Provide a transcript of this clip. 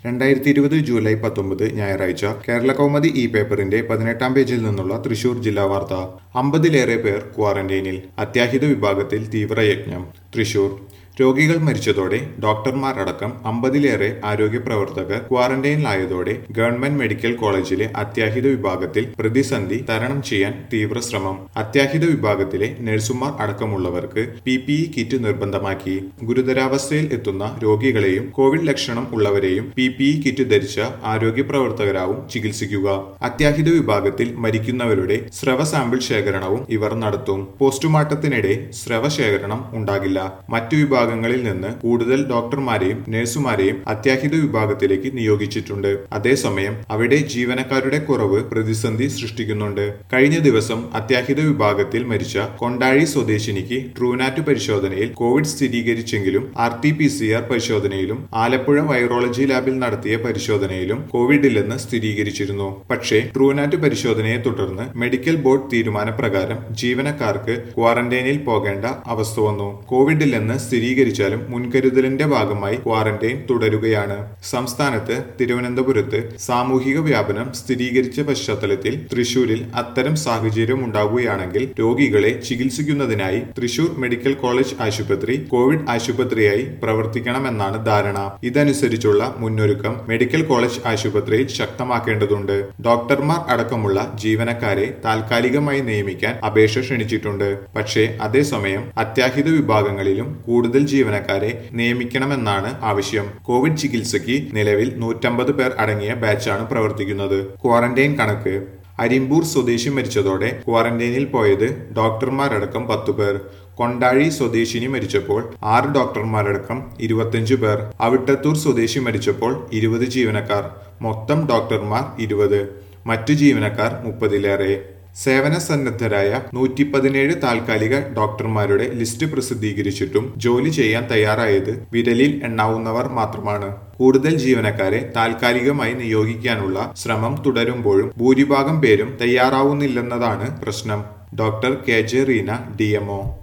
രണ്ടായിരത്തി ഇരുപത് ജൂലൈ പത്തൊമ്പത് ഞായറാഴ്ച കേരള കൗമുദി ഇ പേപ്പറിന്റെ പതിനെട്ടാം പേജിൽ നിന്നുള്ള തൃശൂർ ജില്ലാ വാർത്ത അമ്പതിലേറെ പേർ ക്വാറന്റൈനിൽ അത്യാഹിത വിഭാഗത്തിൽ തീവ്രയജ്ഞം തൃശൂർ രോഗികൾ മരിച്ചതോടെ ഡോക്ടർമാർ അടക്കം അമ്പതിലേറെ ആരോഗ്യ പ്രവർത്തകർ ക്വാറന്റൈനിലായതോടെ ഗവൺമെന്റ് മെഡിക്കൽ കോളേജിലെ അത്യാഹിത വിഭാഗത്തിൽ പ്രതിസന്ധി തരണം ചെയ്യാൻ തീവ്ര ശ്രമം അത്യാഹിത വിഭാഗത്തിലെ നഴ്സുമാർ അടക്കമുള്ളവർക്ക് പി പി ഇ കിറ്റ് നിർബന്ധമാക്കി ഗുരുതരാവസ്ഥയിൽ എത്തുന്ന രോഗികളെയും കോവിഡ് ലക്ഷണം ഉള്ളവരെയും പി പി ഇ കിറ്റ് ധരിച്ച ആരോഗ്യ പ്രവർത്തകരാവും ചികിത്സിക്കുക അത്യാഹിത വിഭാഗത്തിൽ മരിക്കുന്നവരുടെ സ്രവ സാമ്പിൾ ശേഖരണവും ഇവർ നടത്തും പോസ്റ്റ്മോർട്ടത്തിനിടെ സ്രവ ശേഖരണം ഉണ്ടാകില്ല മറ്റു വിഭാഗങ്ങളിൽ നിന്ന് കൂടുതൽ ഡോക്ടർമാരെയും നഴ്സുമാരെയും അത്യാഹിത വിഭാഗത്തിലേക്ക് നിയോഗിച്ചിട്ടുണ്ട് അതേസമയം അവിടെ ജീവനക്കാരുടെ കുറവ് പ്രതിസന്ധി സൃഷ്ടിക്കുന്നുണ്ട് കഴിഞ്ഞ ദിവസം അത്യാഹിത വിഭാഗത്തിൽ മരിച്ച കൊണ്ടാഴി സ്വദേശിനിക്ക് ട്രൂനാറ്റ് പരിശോധനയിൽ കോവിഡ് സ്ഥിരീകരിച്ചെങ്കിലും R T P C R പരിശോധനയിലും ആലപ്പുഴ വൈറോളജി ലാബിൽ നടത്തിയ പരിശോധനയിലും കോവിഡ് ഇല്ലെന്ന് സ്ഥിരീകരിച്ചിരുന്നു പക്ഷേ ട്രൂനാറ്റ് പരിശോധനയെ തുടർന്ന് മെഡിക്കൽ ബോർഡ് തീരുമാനപ്രകാരം ജീവനക്കാർക്ക് ക്വാറന്റൈനിൽ പോകേണ്ട അവസ്ഥ വന്നു കോവിഡ് ഇല്ലെന്ന് സ്ഥിരീകരിച്ചാലും മുൻകരുതലിന്റെ ഭാഗമായി ക്വാറന്റൈൻ തുടരുകയാണ് സംസ്ഥാനത്ത് തിരുവനന്തപുരത്ത് സാമൂഹിക വ്യാപനം സ്ഥിരീകരിച്ച പശ്ചാത്തലത്തിൽ തൃശൂരിൽ അത്തരം സാഹചര്യം ഉണ്ടാകുകയാണെങ്കിൽ രോഗികളെ ചികിത്സിക്കുന്നതിനായി തൃശൂർ മെഡിക്കൽ കോളേജ് ആശുപത്രി കോവിഡ് ആശുപത്രിയായി പ്രവർത്തിക്കണമെന്നാണ് ധാരണ ഇതനുസരിച്ചുള്ള മുന്നൊരുക്കം മെഡിക്കൽ കോളേജ് ആശുപത്രിയിൽ ശക്തമാക്കേണ്ടതുണ്ട് ഡോക്ടർമാർ അടക്കമുള്ള ജീവനക്കാരെ താൽക്കാലികമായി നിയമിക്കാൻ അപേക്ഷ ക്ഷണിച്ചിട്ടുണ്ട് പക്ഷേ അതേസമയം അത്യാഹിത വിഭാഗങ്ങളിലും കൂടുതൽ ജീവനക്കാരെ നിയമിക്കണമെന്നാണ് ആവശ്യം കോവിഡ് ചികിത്സയ്ക്ക് നിലവിൽ നൂറ്റമ്പത് പേർ അടങ്ങിയ ബാച്ചാണ് പ്രവർത്തിക്കുന്നത് ക്വാറന്റൈൻ കണക്ക് അരിമ്പൂർ സ്വദേശി മരിച്ചതോടെ ക്വാറന്റൈനിൽ പോയത് ഡോക്ടർമാരടക്കം പത്തു പേർ കൊണ്ടാഴി സ്വദേശിനി മരിച്ചപ്പോൾ ആറ് ഡോക്ടർമാരടക്കം ഇരുപത്തിയഞ്ചു പേർ അവിട്ടത്തൂർ സ്വദേശി മരിച്ചപ്പോൾ ഇരുപത് ജീവനക്കാർ മൊത്തം ഡോക്ടർമാർ ഇരുപത് മറ്റു ജീവനക്കാർ മുപ്പതിലേറെ സേവന സന്നദ്ധരായ നൂറ്റി പതിനേഴ് താൽക്കാലിക ഡോക്ടർമാരുടെ ലിസ്റ്റ് പ്രസിദ്ധീകരിച്ചിട്ടും ജോലി ചെയ്യാൻ തയ്യാറായത് വിരലിൽ എണ്ണാവുന്നവർ മാത്രമാണ് കൂടുതൽ ജീവനക്കാരെ താൽക്കാലികമായി നിയോഗിക്കാനുള്ള ശ്രമം തുടരുമ്പോഴും ഭൂരിഭാഗം പേരും തയ്യാറാവുന്നില്ലെന്നതാണ് പ്രശ്നം doctor K J Reena D